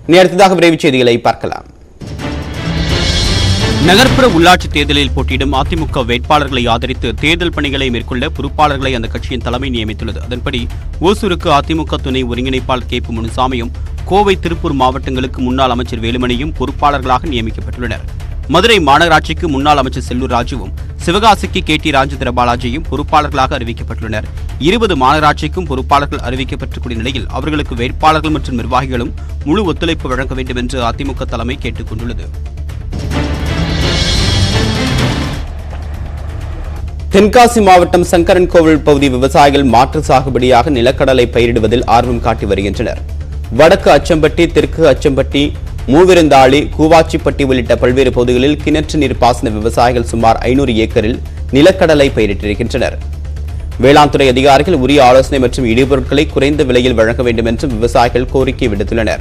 இனி அடுத்ததாக விரைவுச் செய்திகளை பார்க்கலாம் நகர்ப்புற உள்ளாட்சி தேர்தலில் போட்டியிடும் அதிமுக வேட்பாளர்களை ஆதரித்து தேர்தல் பணிகளை மேற்கொள்ள பொறுப்பாளர்களை அந்த கட்சியின் தலைமை நியமித்துள்ளது அதன்படி ஓசூருக்கு அதிமுக துணை ஒருங்கிணைப்பாளர் கே பி முனுசாமியும் கோவை திருப்பூர் மாவட்டங்களுக்கு முன்னாள் அமைச்சர் வேலுமணியும் பொறுப்பாளர்களாக நியமிக்கப்பட்டுள்ளனர் மதுரை மாநகராட்சிக்கு முன்னாள் அமைச்சர் செல்லூர் ராஜுவும் சிவகாசிக்கு கே டி ராஜேந்திர பாலாஜியும் பொறுப்பாளர்களாக அறிவிக்கப்பட்டுள்ளனர் இருபது மாநகராட்சிக்கும் பொறுப்பாளர்கள் அறிவிக்கப்பட்டிருக்கூடிய நிலையில் அவர்களுக்கு வேட்பாளர்கள் மற்றும் நிர்வாகிகளும் முழு ஒத்துழைப்பு வழங்க வேண்டும் என்று அதிமுக தலைமை கேட்டுக் கொண்டுள்ளது தென்காசி மாவட்டம் சங்கரன் கோவில் பகுதி விவசாயிகள் மாற்று சாகுபடியாக நிலக்கடலை பயிரிடுவதில் ஆர்வம் காட்டி வருகின்றனர் வடக்கு அச்சம்பட்டி தெற்கு அச்சம்பட்டி மூவிருந்தாளி கூவாச்சிப்பட்டி உள்ளிட்ட பல்வேறு பகுதிகளில் கிணற்று நீர் பாசன விவசாயிகள் சுமார் ஐநூறு ஏக்கரில் நிலக்கடலை பயிரிட்டிருக்கின்றனர் வேளாண் துறை அதிகாரிகள் உரிய ஆலோசனை மற்றும் இடுபொருட்களை குறைந்த விலையில் வழங்க வேண்டும் என்று விவசாயிகள் கோரிக்கை விடுத்துள்ளனர்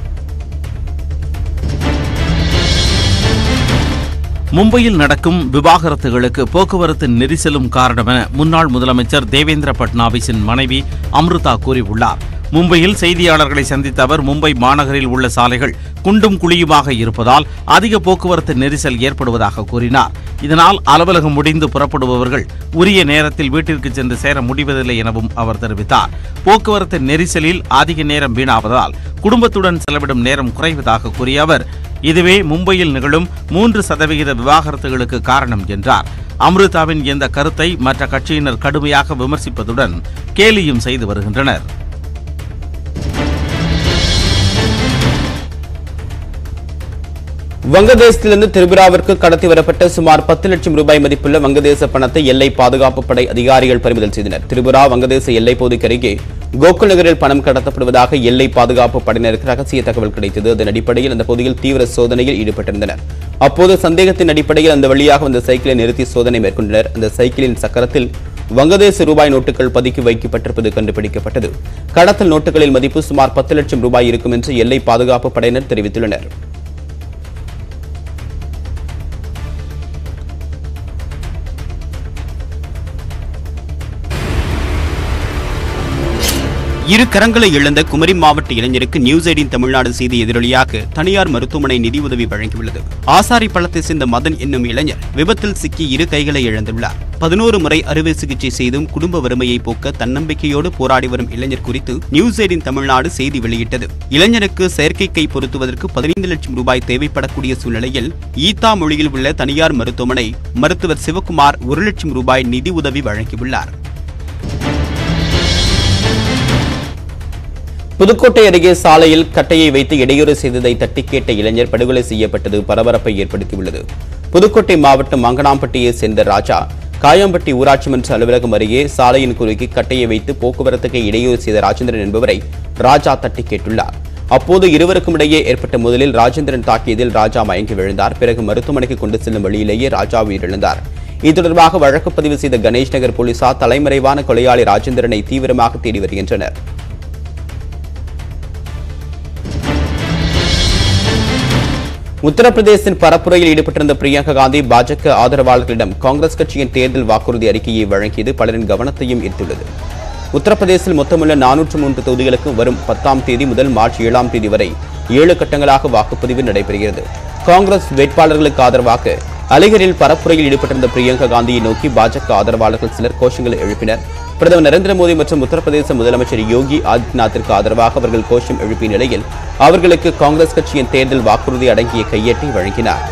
மும்பையில் நடக்கும் விவாகரத்துகளுக்கு போக்குவரத்து நெரிசலும் காரணமென முன்னாள் முதலமைச்சர் தேவேந்திர பட்னாவிஸின் மனைவி அம்ருதா கூறியுள்ளார் மும்பையில் செய்தியாளர்களை சந்தித்த அவர் மும்பை மாநகரில் உள்ள சாலைகள் குண்டும் குழியுமாக இருப்பதால் அதிக போக்குவரத்து நெரிசல் ஏற்படுவதாக கூறினார் இதனால் அலுவலகம் முடிந்து புறப்படுபவர்கள் உரிய நேரத்தில் வீட்டிற்கு சென்று சேர முடிவதில்லை எனவும் அவர் தெரிவித்தார் போக்குவரத்து நெரிசலில் அதிக நேரம் வீணாவதால் குடும்பத்துடன் செலவிடும் நேரம் குறைவதாக கூறிய அவர் இதுவே மும்பையில் நிகழும் மூன்று சதவிகித விவாகரத்துகளுக்கு காரணம் என்றார் அம்ருதாவின் இந்த கருத்தை மற்ற கட்சியினர் கடுமையாக விமர்சிப்பதுடன் கேலியும் செய்து வருகின்றனர் வங்கதேசத்திலிருந்து திரிபுராவிற்கு கடத்தி வரப்பட்ட சுமார் பத்து லட்சம் ரூபாய் மதிப்புள்ள வங்கதேச பணத்தை எல்லை பாதுகாப்பு படை அதிகாரிகள் பறிமுதல் செய்தனர் திரிபுரா வங்கதேச எல்லை பகுதிக்கு அருகே கோகுல் நகரில் பணம் கடத்தப்படுவதாக எல்லை பாதுகாப்பு படையினருக்கு ரகசிய தகவல் கிடைத்தது அதன் அடிப்படையில் அந்த பகுதியில் தீவிர சோதனையில் ஈடுபட்டிருந்தனர் அப்போது சந்தேகத்தின் அடிப்படையில் அந்த வழியாக வந்த சைக்கிளை நிறுத்தி சோதனை மேற்கொண்டனர் அந்த சைக்கிளின் சக்கரத்தில் வங்கதேச ரூபாய் நோட்டுகள் பதுக்கி வைக்கப்பட்டிருப்பது கண்டுபிடிக்கப்பட்டது கடத்தல் நோட்டுகளில் மதிப்பு சுமார் பத்து லட்சம் ரூபாய் இருக்கும் என்று எல்லை பாதுகாப்பு படையினர் தெரிவித்துள்ளனர் இரு கரங்களை இழந்த குமரி மாவட்ட இளைஞருக்கு நியூஸ் எயிட்டின் தமிழ்நாடு செய்தி எதிரொலியாக தனியார் மருத்துவமனை நிதியுதவி வழங்கியுள்ளது ஆசாரி பள்ளத்தை சேர்ந்த மதன் என்னும் இளைஞர் விபத்தில் சிக்கி இரு கைகளை இழந்துள்ளார் பதினோரு முறை அறுவை சிகிச்சை செய்தும் குடும்ப வறுமையை போக்க தன்னம்பிக்கையோடு போராடி வரும் இளைஞர் குறித்து நியூஸ் எயிட்டின் தமிழ்நாடு செய்தி வெளியிட்டது இளைஞருக்கு செயற்கை கை பொருத்துவதற்கு பதினைந்து லட்சம் ரூபாய் தேவைப்படக்கூடிய சூழ்நிலையில் ஈத்தா மொழியில் உள்ள தனியார் மருத்துவமனை மருத்துவர் சிவகுமார் ஒரு லட்சம் ரூபாய் நிதி உதவி வழங்கியுள்ளார் புதுக்கோட்டை அருகே சாலையில் கட்டையை வைத்து இடையூறு செய்ததை தட்டி கேட்ட இளைஞர் படுகொலை செய்யப்பட்டது பரபரப்பை ஏற்படுத்தியுள்ளது புதுக்கோட்டை மாவட்டம் மங்கனாம்பட்டியைச் சேர்ந்த ராஜா காயம்பட்டி ஊராட்சி மன்ற அலுவலகம் அருகே சாலையின் குறுக்கே கட்டையை வைத்து போக்குவரத்துக்கு இடையூறு செய்த ராஜேந்திரன் என்பவரை ராஜா தட்டி கேட்டுள்ளார் அப்போது இருவருக்கும் இடையே ஏற்பட்ட முதலில் ராஜேந்திரன் தாக்கியதில் ராஜா மயங்கி விழுந்தார் பிறகு மருத்துவமனைக்கு கொண்டு செல்லும் வழியிலேயே ராஜா உயிரிழந்தார் இது தொடர்பாக வழக்கு பதிவு செய்த கணேஷ் நகர் போலீசார் தலைமறைவான கொலையாளி ராஜேந்திரனை தீவிரமாக தேடி வருகின்றனர் உத்தரப்பிரதேசத்தின் பரப்புரையில் ஈடுபட்டிருந்த பிரியங்கா காந்தி பாஜக ஆதரவாளர்களிடம் காங்கிரஸ் கட்சியின் தேர்தல் வாக்குறுதி அறிக்கையை வழங்கியது பலரின் கவனத்தையும் ஈர்த்துள்ளது உத்தரப்பிரதேசத்தில் மொத்தமுள்ள நானூற்று மூன்று தொகுதிகளுக்கு வரும் பத்தாம் தேதி முதல் மார்ச் ஏழாம் தேதி வரை ஏழு கட்டங்களாக வாக்குப்பதிவு நடைபெறுகிறது காங்கிரஸ் வேட்பாளர்களுக்கு ஆதரவாக அலிகரில் பரப்புரையில் ஈடுபட்டிருந்த பிரியங்கா காந்தியை நோக்கி பாஜக ஆதரவாளர்கள் சிலர் கோஷங்களை எழுப்பினர் பிரதமர் நரேந்திர மோடி மற்றும் உத்தரப்பிரதேச முதலமைச்சர் யோகி ஆதித்யநாத்திற்கு ஆதரவாக அவர்கள் கோஷம் எழுப்பிய நிலையில் அவர்களுக்கு காங்கிரஸ் கட்சியின் தேர்தல் வாக்குறுதி அடங்கிய கையேட்டை வழங்கினார்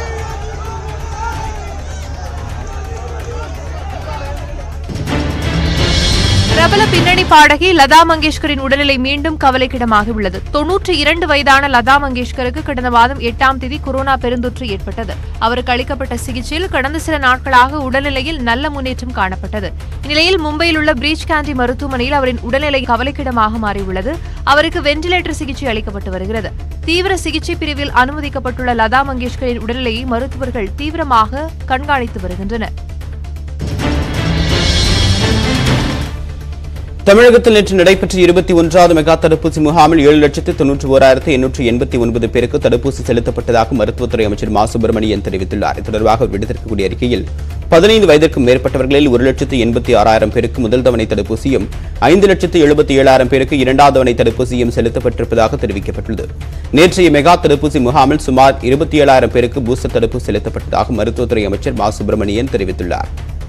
பிரபல பின்னணி பாடகி லதா மங்கேஷ்கரின் உடல்நிலை மீண்டும் கவலைக்கிடமாகி உள்ளது தொன்னூற்றி இரண்டு வயதான லதா மங்கேஷ்கருக்கு கடந்த மாதம் எட்டாம் தேதி கொரோனா பெருந்தொற்று ஏற்பட்டது அவருக்கு அளிக்கப்பட்ட சிகிச்சையில் கடந்த சில நாட்களாக உடல்நிலையில் நல்ல முன்னேற்றம் காணப்பட்டது இந்நிலையில் மும்பையில் உள்ள பிரீச் கேண்டி மருத்துவமனையில் அவரின் உடல்நிலை கவலைக்கிடமாக மாறியுள்ளது அவருக்கு வென்டிலேட்டர் சிகிச்சை அளிக்கப்பட்டு வருகிறது தீவிர சிகிச்சை பிரிவில் அனுமதிக்கப்பட்டுள்ள லதா மங்கேஷ்கரின் உடல்நிலையை மருத்துவர்கள் தீவிரமாக கண்காணித்து வருகின்றனர் தமிழகத்தில் நேற்று நடைபெற்ற இருபத்தி ஒன்றாவது மெகா தடுப்பூசி முகாமில் ஏழு லட்சத்து தொன்னூற்றி ஓராயிரத்து எண்ணூற்று எண்பத்தி ஒன்பது பேருக்கு தடுப்பூசி செலுத்தப்பட்டதாக மருத்துவத்துறை அமைச்சர் மா சுப்பிரமணியன் தெரிவித்துள்ளார் இது தொடர்பாக அவர் விடுத்திருக்கக்கூடிய அறிக்கையில் பதினைந்து வயதிற்கும் மேற்பட்டவர்களில் ஒரு லட்சத்து எண்பத்தி ஆறாயிரம் பேருக்கு முதல் தவணை தடுப்பூசியும் ஐந்து லட்சத்து எழுபத்தி ஏழாயிரம் பேருக்கு இரண்டாவது தவணை தடுப்பூசியும் செலுத்தப்பட்டிருப்பதாக தெரிவிக்கப்பட்டுள்ளது நேற்றைய மெகா தடுப்பூசி முகாமில் சுமார் இருபத்தி ஏழாயிரம் பேருக்கு பூஸ்டர் தடுப்பூசி செலுத்தப்பட்டதாக மருத்துவத்துறை அமைச்சர் மா சுப்பிரமணியன் தெரிவித்துள்ளார்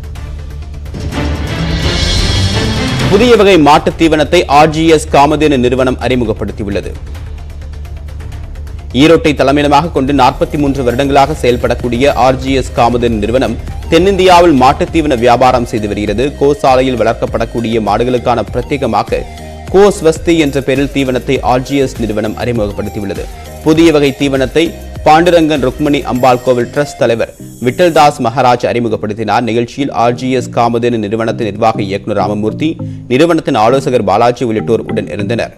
புதிய வகை மாட்டுத் தீவனத்தை ஆர்ஜிஎஸ் காமதேனு நிறுவனம் அறிமுகப்படுத்தியுள்ளது ஈரோட்டை தலைமையிடமாக கொண்டு நாற்பத்தி மூன்று வருடங்களாக செயல்படக்கூடிய ஆர்ஜிஎஸ் காமதேனு நிறுவனம் தென்னிந்தியாவில் மாட்டுத் தீவன வியாபாரம் செய்து வருகிறது கோசாலையில் வளர்க்கப்படக்கூடிய மாடுகளுக்கான பிரத்யேகமாக கோ ஸ்வஸ்தி என்ற பெயரில் தீவனத்தை ஆர்ஜிஎஸ் நிறுவனம் அறிமுகப்படுத்தியுள்ளது புதிய வகை தீவனத்தை பாண்டுரங்கன் ருக்மணி அம்பாள் கோவில் ட்ரஸ்ட் தலைவர் விட்டல்தாஸ் மகாராஜ் அறிமுகப்படுத்தினார் நிகழ்ச்சியில் ஆர்ஜிஎஸ் காமதேனு நிறுவனத்தின் நிர்வாக இயக்குநர் ராமமூர்த்தி நிறுவனத்தின் ஆலோசகர் பாலாஜி உள்ளிட்டோர் உடன் இருந்தனர்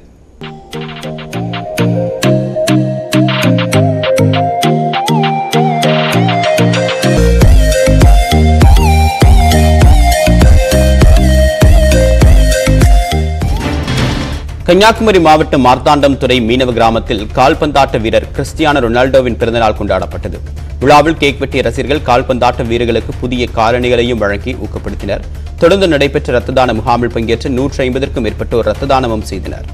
கன்னியாகுமரி மாவட்டம் மார்த்தாண்டம் துறை மீனவ கிராமத்தில் கால்பந்தாட்ட வீரர் கிறிஸ்டியானோ ரொனால்டோவின் பிறந்தநாள் கொண்டாடப்பட்டது விழாவில் கேக் வெட்டிய ரசிகர்கள் கால்பந்தாட்ட வீரர்களுக்கு புதிய காலணிகளையும் வழங்கி ஊக்கப்படுத்தினர் தொடர்ந்து நடைபெற்ற ரத்த தான முகாமில் பங்கேற்ற நூற்றி ஐம்பதற்கும் மேற்பட்டோர் ரத்த தானமும் செய்தனர்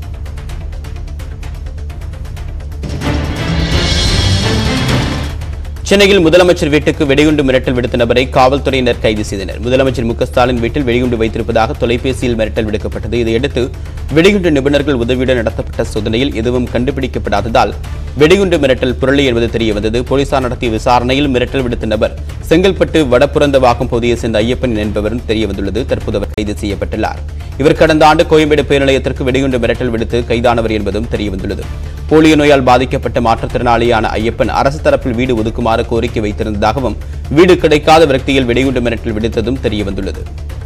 சென்னையில் முதலமைச்சர் வீட்டுக்கு வெடிகுண்டு மிரட்டல் விடுத்த நபரை காவல்துறையினர் கைது செய்தனர் முதலமைச்சர் மு க ஸ்டாலின் வீட்டில் வெடிகுண்டு வைத்திருப்பதாக தொலைபேசியில் மிரட்டல் விடுக்கப்பட்டது இதையடுத்து வெடிகுண்டு நிபுணர்கள் உதவியுடன் நடத்தப்பட்ட சோதனையில் எதுவும் கண்டுபிடிக்கப்படாததால் வெடிகுண்டு மிரட்டல் புரளி என்பது தெரியவந்தது போலீசார் நடத்திய விசாரணையில் மிரட்டல் விடுத்த நபர் செங்கல்பட்டு வடபுறந்தவாக்கம் பகுதியை சேர்ந்த ஐயப்பன் என்பவரும் தெரியவந்துள்ளது தற்போது அவர் கைது செய்யப்பட்டுள்ளார் இவர் கடந்த ஆண்டு கோயம்பேடு பேர் நிலையத்திற்கு வெடிகுண்டு மிரட்டல் விடுத்து கைதானவர் என்பதும் தெரியவந்துள்ளது போலியோ நோயால் பாதிக்கப்பட்ட மாற்றுத்திறனாளியான ஐயப்பன் அரசு தரப்பில் வீடு ஒதுக்குமாறு கோரிக்கை வைத்திருந்ததாகவும் வீடு கிடைக்காத விரக்தியில் வெடிகுண்டு மிரட்டல் விடுத்ததும் தெரியவந்துள்ளது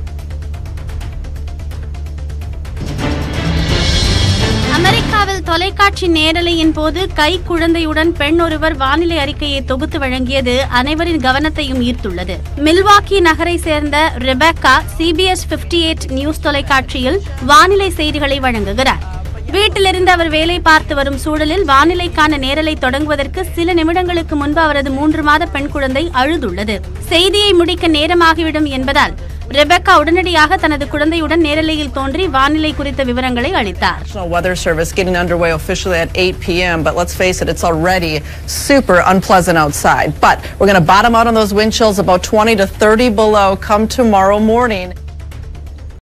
அமெரிக்காவில் தொலைக்காட்சி நேரலையின் போது கை குழந்தையுடன் பெண் ஒருவர் வானிலை அறிக்கையை தொகுத்து வழங்கியது அனைவரின் கவனத்தையும் ஈர்த்துள்ளது மில்வாக்கி நகரை சேர்ந்த ரெபேக்கா சிபிஎஸ் 58 நியூஸ் தொலைக்காட்சியில் வானிலை செய்திகளை வழங்குகிறார் வீட்டிலிருந்து அவர் வேலை பார்த்து வரும் சூழலில் வானிலைக்கான நேரலை தொடங்குவதற்கு சில நிமிடங்களுக்கு முன்பு அவரது மூன்று மாத பெண் குழந்தை அழுதுள்ளது செய்தியை முடிக்க நேரமாகிவிடும் என்பதால் ரெபெக்கா உடனடியாக தனது குழந்தையுடன் நேரலையில் தோன்றி வானிலை குறித்த விவரங்களை அளித்தார் National Weather Service getting underway officially at 8 p.m. But let's face it, it's already super unpleasant outside. But we're going to bottom out on those wind chills about 20 to 30 below come tomorrow morning.